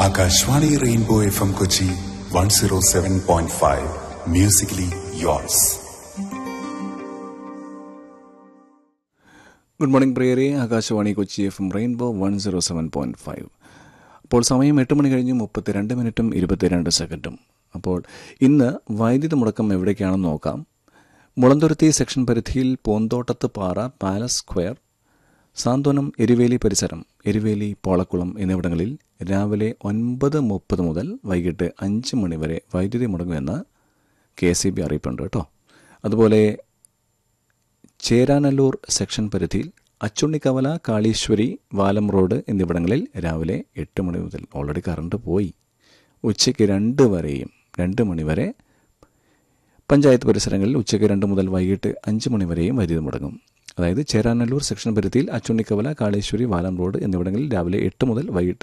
Akashvani rainbow F M Kochi one zero seven point five musically yours good morning പ്രിയരെ Akashvani Kochi F M rainbow one zero seven point five അപ്പോൾ സമയം എട്ട് മണി കഴിഞ്ഞ് മുപ്പത്തിരണ്ട് മിനിറ്റും ഇരുപത്തിരണ്ട് സെക്കൻഡും അപ്പോൾ ഇന്ന് വൈദ്യുതി മുടക്കം എവിടേക്കാണെന്ന് നോക്കാം മുളന്തുരുത്തി സെക്ഷൻ പരിധിയിൽ പൂന്തോട്ടത്ത് പാറ പാലസ് സ്ക്വയർ സാന്ത്വനം എരിവേലി പരിസരം എരിവേലി പോളക്കുളം എന്നിവിടങ്ങളിൽ രാവിലെ ഒൻപത് മുപ്പത് മുതൽ വൈകിട്ട് അഞ്ച് മണി വരെ വൈദ്യുതി മുടങ്ങുമെന്ന് കെ എസ് ബി അറിയിപ്പുണ്ട് കേട്ടോ അതുപോലെ ചേരാനല്ലൂർ സെക്ഷൻ പരിധിയിൽ അച്ചുണ്ണിക്കവല കാളീശ്വരി വാലം റോഡ് എന്നിവിടങ്ങളിൽ രാവിലെ എട്ട് മണി മുതൽ ഓൾറെഡി കറണ്ട് പോയി ഉച്ചയ്ക്ക് രണ്ട് വരെയും രണ്ട് മണി വരെ പഞ്ചായത്ത് പരിസരങ്ങളിൽ ഉച്ചയ്ക്ക് രണ്ട് മുതൽ വൈകിട്ട് അഞ്ച് മണി വരെയും വൈദ്യുതി മുടങ്ങും അതായത് ചേരാനല്ലൂർ സെക്ഷൻ പരിധിയിൽ അച്ചുണ്ണിക്കവല കാളേശ്വരി വാലം റോഡ് എന്നിവിടങ്ങളിൽ രാവിലെ എട്ട് മുതൽ വൈകിട്ട്